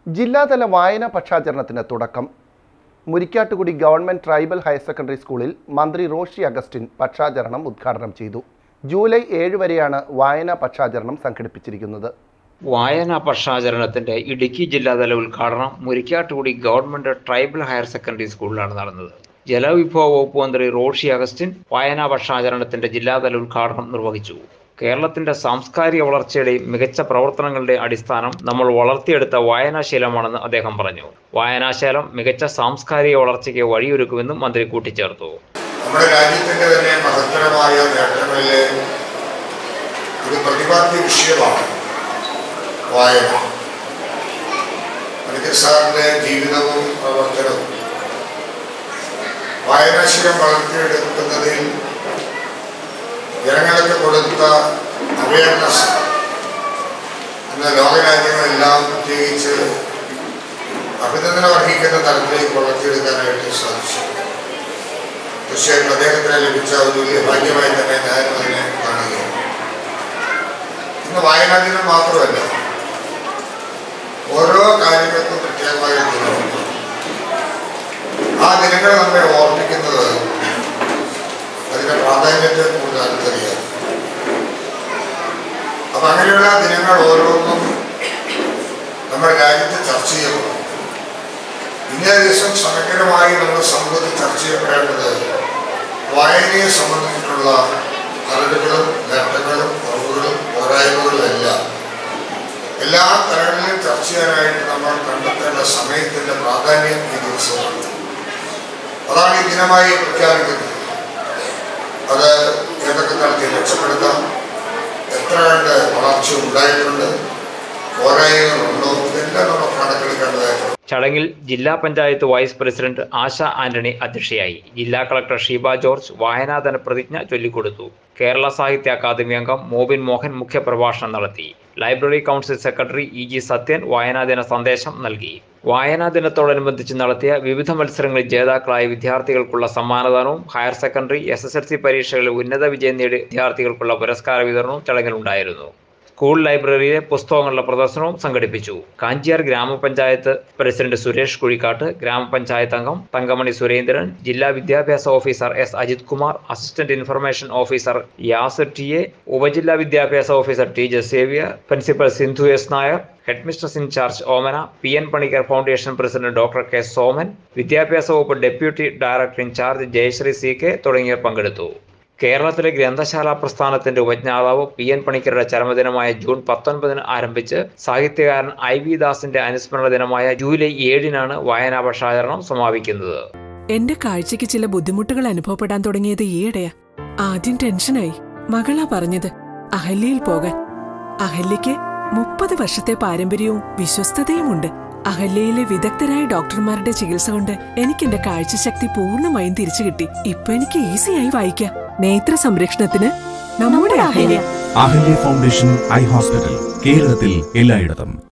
ജില്ലാതല വായനാ പക്ഷാചരണത്തിന് തുടക്കം Murikkattukudi government tribal higher secondary സ്കൂളിൽ മന്ത്രി റോഷി അഗസ്റ്റിൻ പക്ഷാചരണം ഉദ്ഘാടനം ചെയ്തു ജൂലൈ ഏഴ് വരെയാണ് വായനാ പക്ഷാചരണം സംഘടിപ്പിച്ചിരിക്കുന്നത് വായനാ പക്ഷാചരണത്തിന്റെ ഇടുക്കി ജില്ലാതല ഉദ്ഘാടനം Murikkattukudi government tribal higher secondary സ്കൂളിലാണ് നടന്നത് ജലവിഭവ വകുപ്പ് മന്ത്രി റോഷി അഗസ്റ്റിൻ വായനാ പക്ഷാചരണത്തിന്റെ ജില്ലാതല ഉദ്ഘാടനം നിർവഹിച്ചു കേരളത്തിന്റെ സാംസ്കാരിക വളർച്ചയുടെയും മികച്ച പ്രവർത്തനങ്ങളുടെ അടിസ്ഥാനം നമ്മൾ വളർത്തിയെടുത്ത വായനാശീലമാണെന്ന് അദ്ദേഹം പറഞ്ഞു വായനാശീലം മികച്ച സാംസ്കാരിക വളർച്ചയ്ക്ക് വഴിയൊരുക്കുമെന്നും മന്ത്രി കൂട്ടിച്ചേർത്തു നമ്മുടെ രാജ്യത്തിന്റെ തന്നെ മഹത്തരമായ നേട്ടങ്ങളിലെ ഒരു പ്രതിപാദ്യ വിഷയമാണ് വായന പണിക്കർ സാറിന്റെ ജീവിതവും പ്രവർത്തനവും വായനാശീലം വളർത്തിയെടുക്കുന്നതിൽ ജനങ്ങൾക്ക് കൊടുത്ത അവയർനെസ് ഇന്ന് ലോകരാജ്യങ്ങളെല്ലാം പ്രത്യേകിച്ച് അഭിനന്ദനം അർഹിക്കുന്ന തലത്തിലേക്ക് വളർത്തിയെടുക്കാനായിട്ട് സാധിച്ചു തീർച്ചയായിട്ടും അദ്ദേഹത്തിന് ലഭിച്ച ഒരു വലിയ ഭാഗ്യമായി തന്നെ ഞാനും അതിനെ കാണുകയാണ് ഇന്ന് വായനാ ദിനം മാത്രമല്ല ഓരോ കാര്യങ്ങൾക്കും പ്രത്യേകമായ ഒരു ദിനമുണ്ട് ആ ദിനങ്ങൾ നമ്മെ ഓർമ്മിക്കുന്നത് അതിന്റെ പ്രാധാന്യത്തെ കൂടുതൽ അടുത്തറിയാം അപ്പൊ അങ്ങനെയുള്ള ദിനങ്ങൾ ഓരോന്നും നമ്മുടെ രാജ്യത്ത് ചർച്ച ചെയ്യപ്പെടും ഇന്നേ ദിവസം സമഗ്രമായി നമ്മുടെ സമൂഹത്തിൽ ചർച്ച ചെയ്യപ്പെടേണ്ടത് വായനയെ സംബന്ധിച്ചിട്ടുള്ള അറിവുകളും നേട്ടങ്ങളും കുറവുകളും പോരായ്മകളും എല്ലാം എല്ലാ തലങ്ങളിലും ചർച്ച ചെയ്യാനായിട്ട് നമ്മൾ കണ്ടെത്തേണ്ട സമയത്തിന്റെ പ്രാധാന്യം ഈ ദിവസമാണ് അതാണ് ഈ ദിനമായി പ്രഖ്യാപിക്കുന്നത് അത് ഏതൊക്കെ തരത്തിൽ രക്ഷപ്പെടുത്താം എത്ര കണ്ട് വളർച്ച ഉണ്ടായിട്ടുണ്ട് പോരായ്മകളുണ്ടോ ഇതെല്ലാം നമ്മൾ കണക്കെടുക്കേണ്ടതായിട്ടുണ്ട് ചടങ്ങിൽ ജില്ലാ panchayat vice president Asha Antony അധ്യക്ഷയായി ജില്ലാ കളക്ടർ ഷീബ ജോർജ് വായനാദന പ്രതിജ്ഞ ചൊല്ലിക്കൊടുത്തു കേരള സാഹിത്യ അക്കാദമി അംഗം മോബിൻ മോഹൻ മുഖ്യപ്രഭാഷണം നടത്തി library council secretary E G Sathyan വായനാദിന സന്ദേശം നൽകി വായനാ ദിനത്തോടനുബന്ധിച്ച് നടത്തിയ വിവിധ മത്സരങ്ങളിൽ ജേതാക്കളായ വിദ്യാർത്ഥികൾക്കുള്ള സമ്മാനദാനവും higher secondary S S L C പരീക്ഷകളിൽ ഉന്നത വിജയം നേടിയ വിദ്യാർത്ഥികൾക്കുള്ള പുരസ്കാര വിതരണവും ചടങ്ങിലുണ്ടായിരുന്നു സ്കൂൾ ലൈബ്രറിയിലെ പുസ്തകങ്ങളുടെ പ്രദർശനവും സംഘടിപ്പിച്ചു കാഞ്ചിയാർ ഗ്രാമപഞ്ചായത്ത് പ്രസിഡന്റ് സുരേഷ് കുഴിക്കാട്ട് ഗ്രാമപഞ്ചായത്ത് അംഗം തങ്കമണി സുരേന്ദ്രൻ ജില്ലാ വിദ്യാഭ്യാസ officer S Ajith Kumar assistant information officer Yasar T A ഉപജില്ലാ വിദ്യാഭ്യാസ ഓഫീസർ ടി ജസേവിയർ principal Sindhu S Nair headmistress incharge Omana P N Panicker foundation president doctor K Soman വിദ്യാഭ്യാസ വകുപ്പ് deputy director incharge Jayasree C K തുടങ്ങിയവർ പങ്കെടുത്തു കേരളത്തിലെ ഗ്രന്ഥശാല പ്രസ്ഥാനത്തിന്റെ ഉപജ്ഞാതാവ് പി എൻ പണിക്കരുടെ ചരമദിനമായ ജൂൺ പത്തൊൻപതിന് ആരംഭിച്ച് സാഹിത്യകാരൻ ഐ വി ദാസിന്റെ അനുസ്മരണ ദിനമായ ജൂലൈ ഏഴിനാണ് വായനാ പക്ഷാചരണം സമാപിക്കുന്നത് എന്റെ കാഴ്ചയ്ക്ക് ചില ബുദ്ധിമുട്ടുകൾ അനുഭവപ്പെടാൻ തുടങ്ങിയത് ഈയിടെയാ ആദ്യം ടെൻഷനായി മകളാ പറഞ്ഞത് അഹല്യയിൽ പോകാൻ അഹല്യയ്ക്ക് മുപ്പത് വർഷത്തെ പാരമ്പര്യവും വിശ്വസ്തതയുമുണ്ട് അഹല്യയിലെ വിദഗ്ധരായ ഡോക്ടർമാരുടെ ചികിത്സ കൊണ്ട് എനിക്ക് എന്റെ കാഴ്ചശക്തി പൂർണ്ണമായും തിരിച്ചു കിട്ടി ഇപ്പൊ എനിക്ക് ഈസിയായി വായിക്കാം നേത്ര സംരക്ഷണത്തിന് നമ്മുടെ Ahalya Ahalya foundation eye hospital കേരളത്തിൽ എല്ലായിടത്തും